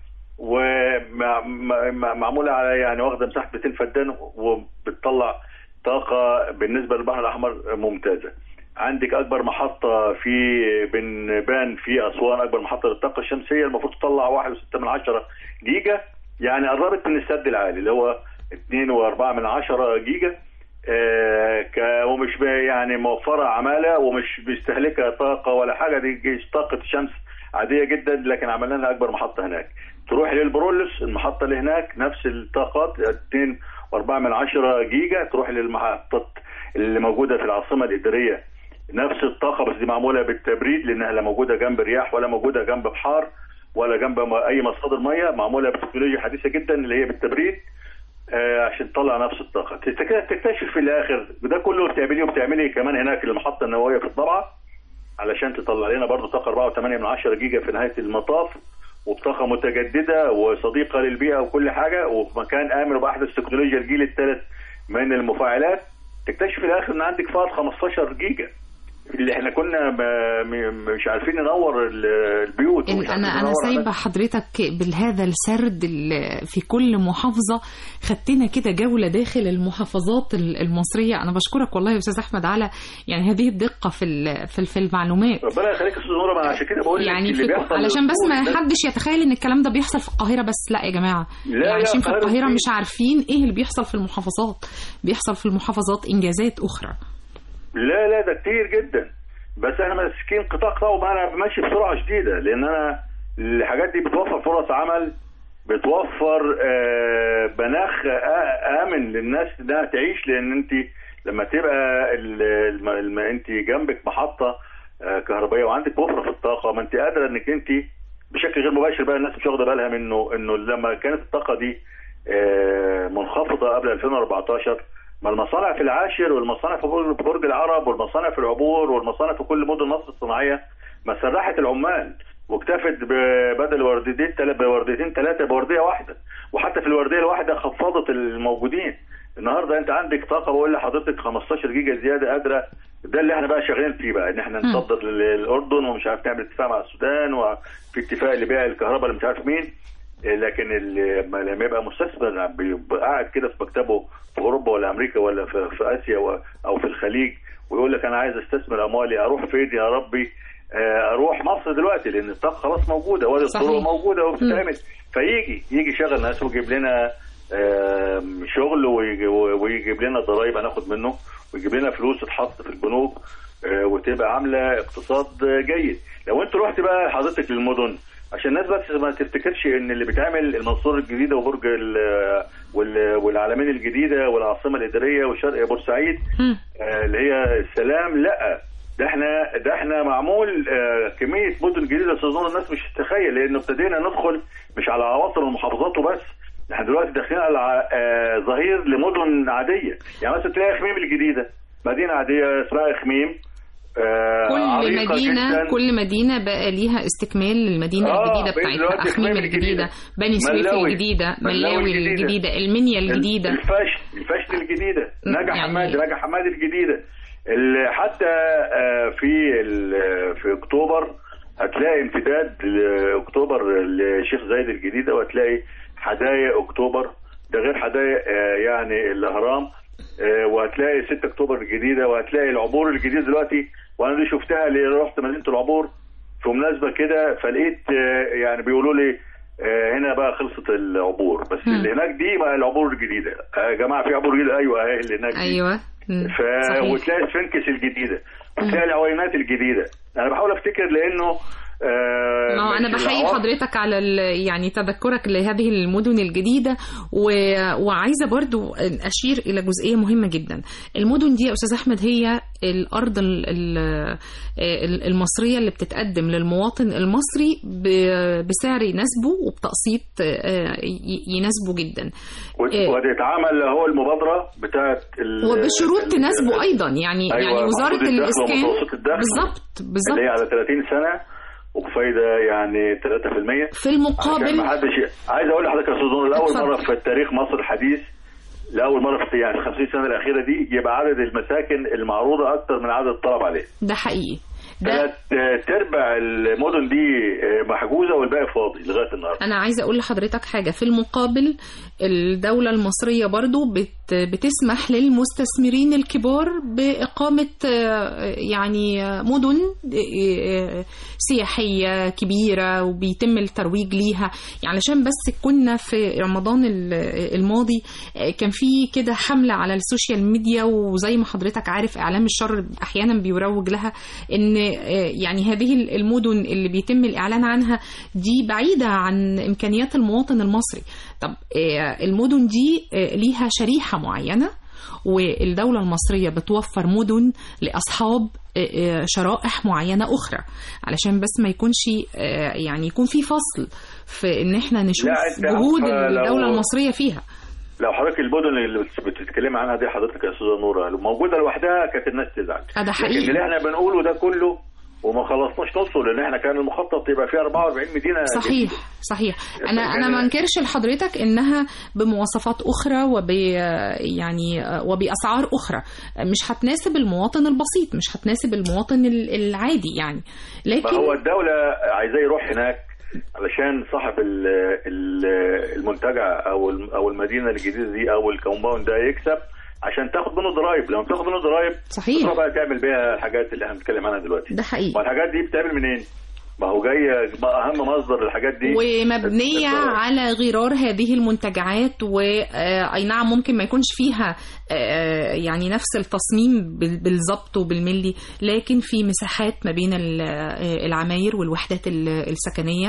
ومعمولة على يعني واخدة مساحة 200 فدان وبتطلع طاقة بالنسبة للبحر الأحمر ممتازة عندك أكبر محطة في بنبان في أسوان أكبر محطة للطاقة الشمسية المفروض تطلع 1.6 من عشرة جيجا يعني قربت من السد العالي اللي هو 2.4 من عشرة جيجا آه، ك- ومش ب- يعني موفرة عمالة ومش مستهلكة طاقة ولا حاجة دي جيش طاقة شمس عادية جدا لكن عملنا لها أكبر محطة هناك تروح للبرولس المحطة اللي هناك نفس الطاقات 2.4 من عشرة جيجا تروح للمحطة اللي موجودة في العاصمة الإدارية نفس الطاقة بس دي معمولة بالتبريد لأنها لا موجودة جنب رياح ولا موجودة جنب بحار ولا جنب م- أي مصادر مية معمولة بتكنولوجيا حديثة جدا اللي هي بالتبريد آه، عشان تطلع نفس الطاقه تك- تكتشف في الاخر ده كله بتعمليه وبتعملي كمان هناك المحطه النوويه في الضبعه علشان تطلع لنا برضو طاقه 4.8 من 10 جيجا في نهايه المطاف وبطاقه متجدده وصديقه للبيئه وكل حاجه وفي مكان امن وباحدث تكنولوجيا الجيل الثالث من المفاعلات تكتشف في الاخر ان عندك فائض 15 جيجا اللي احنا كنا ب- م- مش عارفين ننور ال- البيوت إن ومش انا عارفين انا ننور سايبه حضرتك بهذا السرد ال- في كل محافظه خدتنا كده جوله داخل المحافظات ال- المصريه انا بشكرك والله يا استاذ احمد على يعني هذه الدقه في ال- في في المعلومات ربنا يخليك يا استاذ نوره ما عشان كده بقول لك يعني اللي في بيحصل علشان بس ما للناس- حدش يتخيل ان الكلام ده بيحصل في القاهره بس لا يا جماعه لا، يعني عايشين في القاهرة القاهره في- مش عارفين ايه اللي بيحصل في المحافظات بيحصل في المحافظات انجازات اخرى لا لا ده كتير جدا بس احنا ماسكين قطاع قطاع ومعنا ماشي بسرعه شديده لان انا الحاجات دي بتوفر فرص عمل بتوفر آه، مناخ آ- امن للناس انها تعيش لان انت لما تبقى ال- الم- الم- انت جنبك محطه آه، كهربائيه وعندك وفره في الطاقه ما انت قادره انك انت بشكل غير مباشر بقى الناس مش واخده بالها منه انه لما كانت الطاقه دي آه، منخفضه قبل 2014 ما المصانع في العاشر والمصانع في برج- في برج العرب والمصانع في العبور والمصانع في كل مدن مصر الصناعيه ما سرحت العمال واكتفت ب- بدل ورديتين تل- بورديتين ثلاثه بورديه واحده وحتى في الورديه الواحده خفضت الموجودين النهارده انت عندك طاقه بقول لحضرتك 15 جيجا زياده قادره ده اللي احنا بقى شغالين فيه بقى ان احنا نصدر للاردن ومش عارف نعمل اتفاق مع السودان وفي اتفاق لبيع الكهرباء اللي مش عارف مين إيه، لكن ال- لما لما يبقى مستثمر بيبقى قاعد كده في مكتبه في اوروبا ولا امريكا ولا في, في اسيا و- او في الخليج ويقول لك انا عايز استثمر اموالي اروح فين يا ربي آه، اروح مصر دلوقتي لان الطاقه خلاص موجوده وادي صحيح. الطرق موجوده وبتتعمل فيجي يجي يشغل ناس ويجيب لنا آم، شغل ويجي- ويجيب لنا ضرائب هناخد منه ويجيب لنا فلوس تتحط في البنوك آه، وتبقى عامله اقتصاد جيد لو انت رحت بقى حضرتك للمدن عشان الناس بس ما تفتكرش ان اللي بيتعمل المنصوره الجديده وبرج ال- وال- والعلمين الجديده والعاصمه الاداريه وشرق بورسعيد مم. آه، اللي هي السلام لا ده احنا ده احنا معمول آه، كميه مدن جديده استاذ نور الناس مش تتخيل لانه ابتدينا ندخل مش على عواصم المحافظات وبس احنا دلوقتي داخلين على آه، ظهير لمدن عاديه يعني مثلا تلاقي خميم الجديده مدينه عاديه اسمها خميم آه، كل عريقة مدينة جداً. كل مدينة بقى ليها استكمال للمدينة آه، الجديدة بقيت بتاعتها دلوقتي أخميم خميم الجديدة الجديدة. بني سويف ملاوي. الجديدة ملاوي ملاوي الجديدة. الجديدة المنيا الجديدة الفشت الفشت الجديده نجا يعني- حماد نجا حماد الجديده ال- حتى آه، في ال- في اكتوبر هتلاقي امتداد لاكتوبر لشيخ زايد الجديده وهتلاقي حدايق اكتوبر ده غير حدايق آه، يعني الاهرام آه، وهتلاقي 6 اكتوبر الجديده وهتلاقي العبور الجديد دلوقتي وانا دي شفتها اللي رحت مدينه العبور في مناسبه كده فلقيت آه، يعني بيقولوا لي آه، هنا بقى خلصت العبور بس مم. اللي هناك دي بقى العبور الجديده آه، يا جماعه في عبور جديده ايوه اهي اللي هناك دي. أيوة مم. ف... صحيح. وتلاقي الفنكس الجديده وتلاقي العوينات الجديده انا بحاول افتكر لانه آه ما هو انا مش بحيي العواصم- حضرتك على ال- يعني تذكرك لهذه المدن الجديده و... وعايزه برضو اشير الى جزئيه مهمه جدا المدن دي يا استاذ احمد هي الارض ال... ال... ال- المصريه اللي بتتقدم للمواطن المصري ب... بسعر يناسبه وبتقسيط آه، ي- يناسبه جدا وت- إيه. وتتعمل هو المبادره بتاعت ال... وبشروط ال- تناسبه ايضا يعني أيوة، يعني وزاره محدود الدخل الاسكان ومتوسط الدخل. بالظبط اللي هي بالظبط على 30 سنه وبفايده يعني 3% في عشان المقابل ما حدش عايز اقول لحضرتك يا استاذ نور لاول اتفضل. مره في التاريخ مصر الحديث لاول مره في يعني في 50 سنه الاخيره دي يبقى عدد المساكن المعروضه اكتر من عدد الطلب عليه ده حقيقي ده ثلاث ارباع المدن دي آه، محجوزه والباقي فاضي لغايه النهارده انا عايزه اقول لحضرتك حاجه في المقابل الدوله المصريه برضو بت بتسمح للمستثمرين الكبار باقامه آه، يعني آه، مدن آه، سياحيه كبيره وبيتم الترويج ليها يعني علشان بس كنا في رمضان ال- الماضي آه، كان في كده حمله على السوشيال ميديا وزي ما حضرتك عارف اعلام الشر احيانا بيروج لها ان آه، يعني هذه المدن اللي بيتم الاعلان عنها دي بعيده عن امكانيات المواطن المصري طب آه، المدن دي آه، ليها شريحه معينه والدولة المصرية بتوفر مدن لأصحاب آه، آه، شرائح معينة أخرى علشان بس ما يكونش آه، يعني يكون في فصل في إن إحنا نشوف لا، أنت جهود عارفة لو- الدولة المصرية فيها لو حضرتك المدن اللي بت- بتتكلم عنها دي حضرتك يا استاذه نوره لو موجوده لوحدها كانت الناس تزعل آه، ده لكن حقيقي اللي احنا بنقوله ده كله وما خلصناش نصه لان احنا كان المخطط يبقى فيه 44 مدينه صحيح صحيح انا انا كان- ما انكرش لحضرتك انها بمواصفات اخرى وب يعني وباسعار اخرى مش هتناسب المواطن البسيط مش هتناسب المواطن ال- العادي يعني ما لكن هو الدولة عايزاه يروح هناك علشان صاحب ال- ال- المنتجع او الم- او المدينة الجديدة دي او الكومباوند ده يكسب عشان تاخد منه ضرايب لما تاخد منه ضرايب صحيح. تروح بقى تعمل بيها الحاجات اللي احنا بنتكلم عنها دلوقتي ده حقيقي والحاجات دي بتعمل منين؟ ما هو جاية ما اهم مصدر الحاجات دي ومبنية الضرايب. على غرار هذه المنتجعات وأي نعم ممكن ما يكونش فيها آه، يعني نفس التصميم بال- بالظبط وبالملي لكن في مساحات ما بين ال- آه، العماير والوحدات ال- السكنية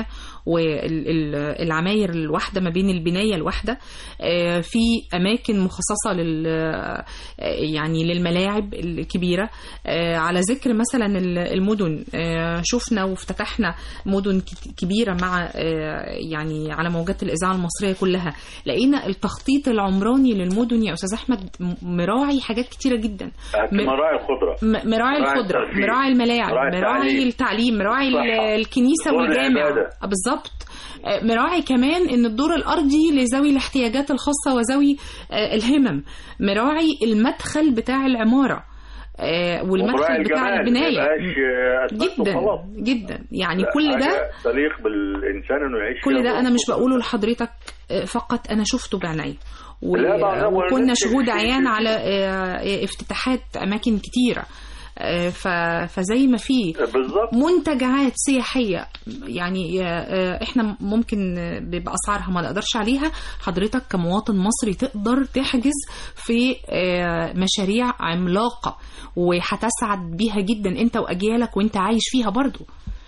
والعماير الواحدة ما بين البناية الواحدة آه، في أماكن مخصصة لل آه، يعني للملاعب الكبيرة آه، على ذكر مثلا ال- المدن آه، شفنا وافتتحنا مدن ك- كبيرة مع آه، يعني على موجات الإذاعة المصرية كلها لقينا التخطيط العمراني للمدن يا أستاذ أحمد م- مراعي حاجات كتيرة جدا م- مراعي الخضرة م- مراعي مراعي الخضرة الترفيه. مراعي الملاعب مراعي مراعي التعليم. التعليم مراعي ال- صحة. الكنيسة دور والجامع العبادة. آه، بالظبط آه، مراعي كمان ان الدور الارضي لذوي الاحتياجات الخاصه وذوي آه، الهمم مراعي المدخل بتاع العماره آه، ومراعي والمدخل بتاع الجمال، البنايه ما يبقاش، آه، أسفلت جدا وخلاص. جدا يعني لا، كل ده حاجة تليق بالإنسان إنه يعيش كل فيها ده انا مش ويبسط. بقوله لحضرتك آه، فقط انا شفته بعيني و- لا، ما أنا بقول وكنا لك شهود في- عيان في- على آه، افتتاحات اماكن كتيره آه، ف- فزي ما في بالظبط منتجعات سياحية يعني آه، احنا ممكن آه، بأسعارها ما نقدرش عليها حضرتك كمواطن مصري تقدر تحجز في آه، مشاريع عملاقة وهتسعد بيها جدا انت واجيالك وانت عايش فيها برضو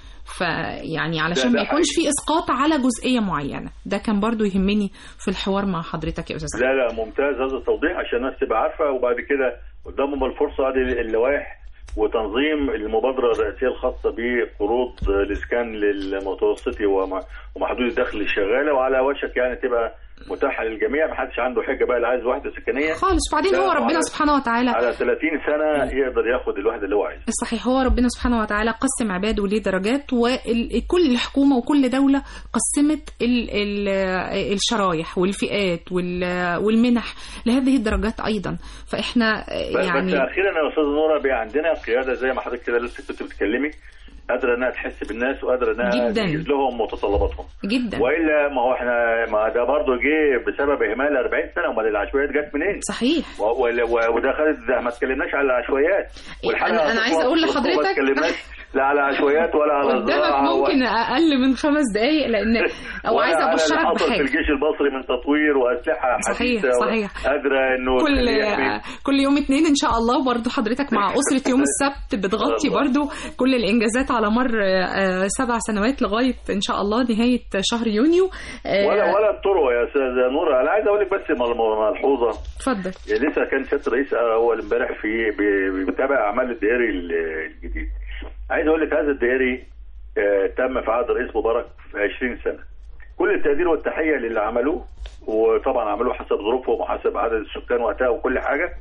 فيعني علشان ده ما يكونش حقيقي. في اسقاط على جزئيه معينه ده كان برضو يهمني في الحوار مع حضرتك يا استاذ لا لا ممتاز هذا التوضيح عشان الناس تبقى عارفه وبعد كده قدامهم الفرصه هذه اللوائح وتنظيم المبادره الرئاسيه الخاصه بقروض الاسكان للمتوسطي ومع- ومحدود الدخل الشغاله وعلى وشك يعني تبقى متاحه للجميع ما حدش عنده حجه بقى اللي عايز وحده سكنيه خالص وبعدين لا، هو ربنا على- سبحانه وتعالى على 30 سنه يقدر ياخد الوحده اللي هو عايزها صحيح هو ربنا سبحانه وتعالى قسم عباده ليه درجات وكل حكومة وكل دولة قسمت ال ال الشرايح والفئات وال- والمنح لهذه الدرجات أيضا فإحنا بس يعني بس اخيرا يا استاذ نوره بقى عندنا قياده زي ما حضرتك كده لسه كنت بتتكلمي قادره انها تحس بالناس وقادره انها جداً. تنجز لهم متطلباتهم جدا والا ما هو احنا ما ده برضه جه بسبب اهمال 40 سنه امال العشوائيات جت منين؟ صحيح و- و- و- وده خدت ده ما اتكلمناش على العشوائيات والحلقة أنا- أنا عايزة أقول هتخلص ما لحضرتك- اتكلمناش لا على عشوائيات ولا على قدامك زراعة ممكن ولا- أقل من خمس دقايق لأن أو ولا عايزة على اللي أبشرك حصل في بحاجة الجيش المصري من تطوير واسلحه صحيح، حديثه صحيح. قادره انه كل يعني كل يوم اتنين ان شاء الله برضو حضرتك مع اسره يوم السبت بتغطي الله. برضو كل الانجازات على مر آه، سبع سنوات لغايه ان شاء الله نهايه شهر يونيو آه، ولا ولا الطرق يا استاذ نور انا عايز اقول لك بس مل- ملحوظه اتفضل يعني لسه كان سياده الرئيس اول امبارح في بي- بيتابع اعمال الدائري ال- الجديد عايز اقول لك هذا الدائري آه، تم في عهد الرئيس مبارك في 20 سنه كل التقدير والتحيه للي عملوه وطبعا عملوه حسب ظروفهم وحسب عدد السكان وقتها وكل حاجه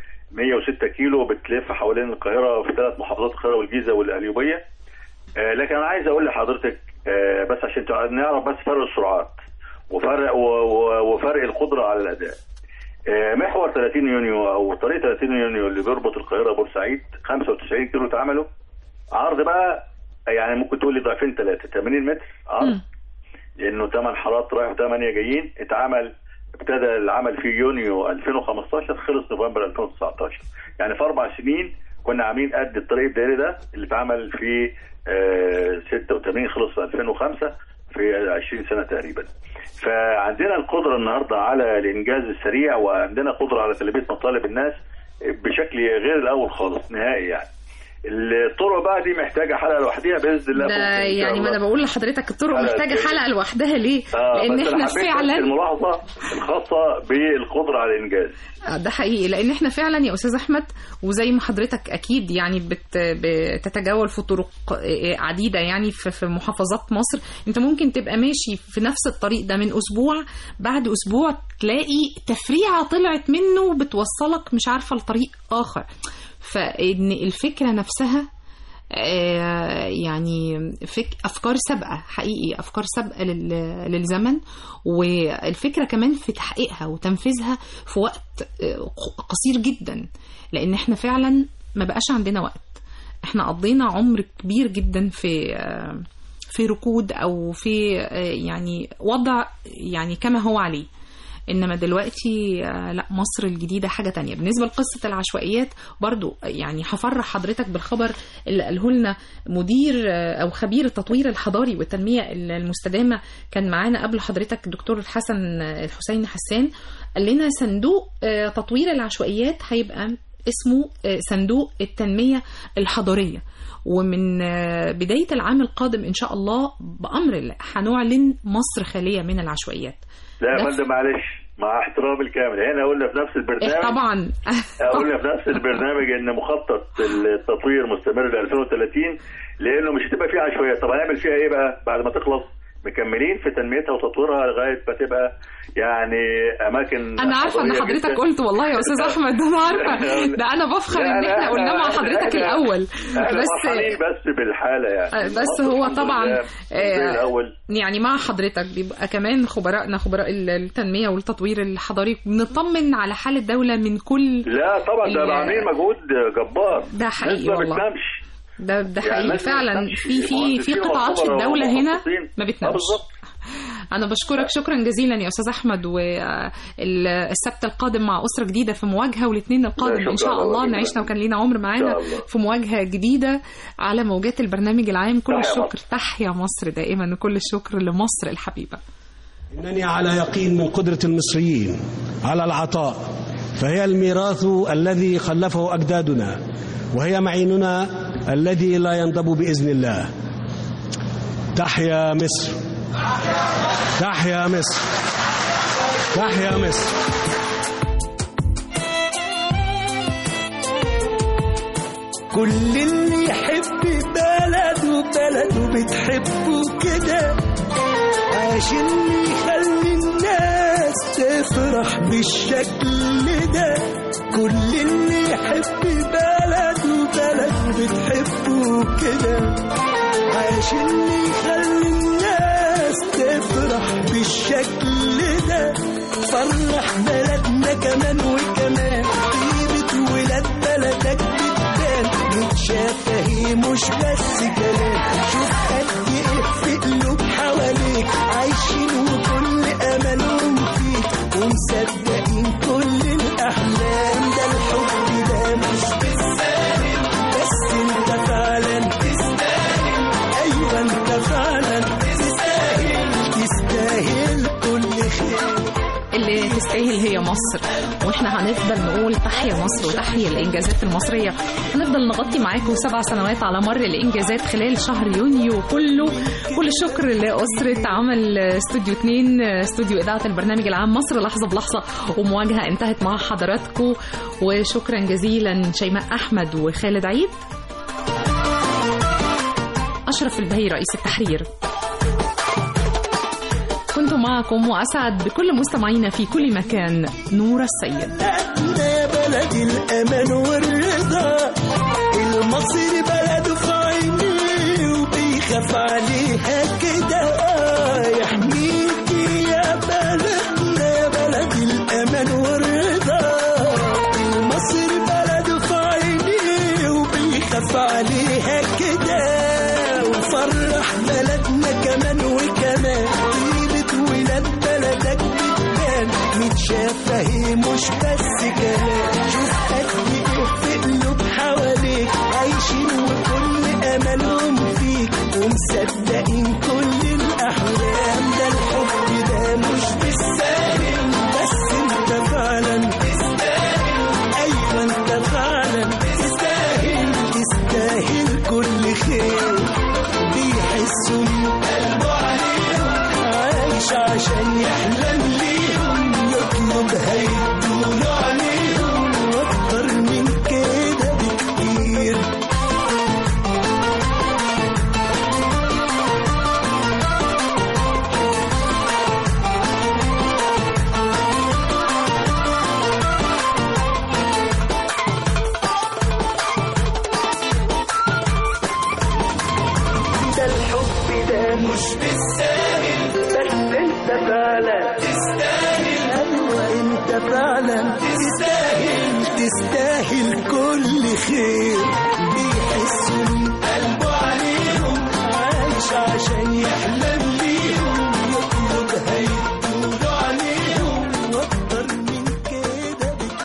106 كيلو بتلف حوالين القاهره في ثلاث محافظات القاهره والجيزه والقليوبيه آه، لكن انا عايز اقول لحضرتك آه، بس عشان تع- نعرف بس فرق السرعات وفرق و- و- وفرق القدره على الاداء آه، محور 30 يونيو او طريق 30 يونيو اللي بيربط القاهره بورسعيد 95 كيلو اتعملوا عرض بقى يعني ممكن تقول لي ضعفين ثلاثه 80 متر عرض مم. لانه 8 حارات رايح و8 جايين اتعمل ابتدى العمل في يونيو 2015 خلص نوفمبر 2019 يعني في اربع سنين كنا عاملين قد الطريق الدائري ده اللي اتعمل في آه 86 خلص في 2005 في 20 سنه تقريبا فعندنا القدره النهارده على الانجاز السريع وعندنا قدره على تلبيه مطالب الناس بشكل غير الاول خالص نهائي يعني الطرق بقى دي محتاجه حلقه لوحدها باذن الله ده إن شاء يعني ما الله. انا بقول لحضرتك الطرق حلقة محتاجه زي- حلقه لوحدها ليه؟ آه لان بس أنا احنا حبيت بس فعلا الملاحظه الخاصه بالقدره على الانجاز آه، ده حقيقي لان احنا فعلا يا استاذ احمد وزي ما حضرتك اكيد يعني بت بتتجول في طرق آه، عديده يعني في في محافظات مصر انت ممكن تبقى ماشي في نفس الطريق ده من اسبوع بعد اسبوع تلاقي تفريعه طلعت منه بتوصلك مش عارفه لطريق اخر فان الفكره نفسها آه، يعني فك افكار سابقه حقيقي افكار سابقه لل- للزمن والفكره كمان في تحقيقها وتنفيذها في وقت آه، قصير جدا لان احنا فعلا ما بقاش عندنا وقت احنا قضينا عمر كبير جدا في آه، في ركود او في آه، يعني وضع يعني كما هو عليه انما دلوقتي آه، لا مصر الجديده حاجه تانية بالنسبه لقصه العشوائيات برضو يعني هفرح حضرتك بالخبر اللي قاله لنا مدير آه، او خبير التطوير الحضاري والتنميه المستدامه كان معانا قبل حضرتك الدكتور الحسن آه، الحسين حسان قال لنا صندوق آه، تطوير العشوائيات هيبقى اسمه آه، صندوق التنميه الحضاريه ومن آه، بدايه العام القادم ان شاء الله بامر الله هنعلن مصر خاليه من العشوائيات لا يا ده- فندم معلش مع احترامي الكامل هنا قلنا في نفس إيه البرنامج طبعا قلنا في نفس البرنامج ان مخطط التطوير مستمر ل 2030 لانه مش هتبقى فيه عشوائيات طب هنعمل فيها ايه بقى بعد ما تخلص مكملين في تنميتها وتطويرها لغايه ما تبقى يعني اماكن انا عارفه ان حضارية حضرتك جداً. قلت والله يا استاذ احمد انا عارفه ده انا بفخر لا، ان لا، احنا قلنا مع لا، حضرتك لا، الاول احنا بس فرحانين بس بالحاله يعني آه، بس مصر هو الحمد طبعا لله آه، زي الاول يعني مع حضرتك بيبقى كمان خبرائنا خبراء التنميه والتطوير الحضاري بنطمن على حال الدوله من كل لا طبعا ال- ده عاملين مجهود جبار ده حقيقي الناس ما والله. بتنامش ده ده يعني حقيقي الناس ما فعلا بتنامش. في في في المهندسين قطاعات في والخبراء الدوله هنا والمختصين. ما آه، بتنامش بالظبط أنا بشكرك شكرا جزيلا يا أستاذ أحمد والسبت القادم مع أسرة جديدة في مواجهة والاثنين القادم شكرا إن شاء الله الله جدا. نعيشنا وكان لينا عمر معانا إن شاء الله. في مواجهة جديدة على موجات البرنامج العام كل تحيا الشكر تحيا مصر دائما وكل الشكر لمصر الحبيبة إنني على يقين من قدرة المصريين على العطاء فهي الميراث الذي خلفه أجدادنا وهي معيننا الذي لا ينضب بإذن الله تحيا مصر تحيا مصر تحيا مصر كل اللي يحب بلده بلده بتحبه كده عشان يخلي الناس تفرح بالشكل ده كل اللي يحب بلده بلده بتحبه كده عشان يخلي الناس تفرح بالشكل ده فرح بلدنا كمان وكمان طيبة ولاد بلدك بتبان متشافة هي مش بس كلام شوف قد ايه في قلوب حواليك عايشين وكل املهم فيك ومصدقين كل الاحلام ده الحب ده مش بالساهل بس انت فعلا تستاهل ايوه انت فعلا تستاهل تستاهل كل خير اللي تستاهل هي مصر واحنا هنفضل نقول تحيا مصر وتحيا الانجازات المصريه هنفضل نغطي معاكم سبع سنوات على مر الانجازات خلال شهر يونيو كله كل الشكر لاسره عمل استوديو 2 استوديو اذاعه البرنامج العام مصر لحظه بلحظه ومواجهه انتهت مع حضراتكم وشكرا جزيلا شيماء احمد وخالد عيد اشرف البهي رئيس التحرير كنت معكم وأسعد بكل مستمعينا في كل مكان نور السيد يا بلد الأمان والرضا المصري بلده في عينيه وبيخاف عليها كده آه يحميكي يا بلدنا يا بلد الأمان والرضا المصري بلده في عينيه وبيخاف عليها كده وفرح بلدنا كمان وكمان طيبة ولاد بلدك بتبان متشافة هي مش بس كلام شوف قد ايه في قلوب حواليك عايشين وكل املهم فيك ومصدقين كل الاحلام ده الحب ده مش بالساهل بس انت فعلا تستاهل ايوه انت فعلا تستاهل تستاهل كل خير بيحسوا من قلبه عليهم عايش عشان يحلم ليهم يطلب هيدوله عليهم واكتر من كده بكتير مش بالساهل بس انت فعلا تستاهل ايوه انت فعلا تستاهل تستاهل كل خير بيحسوا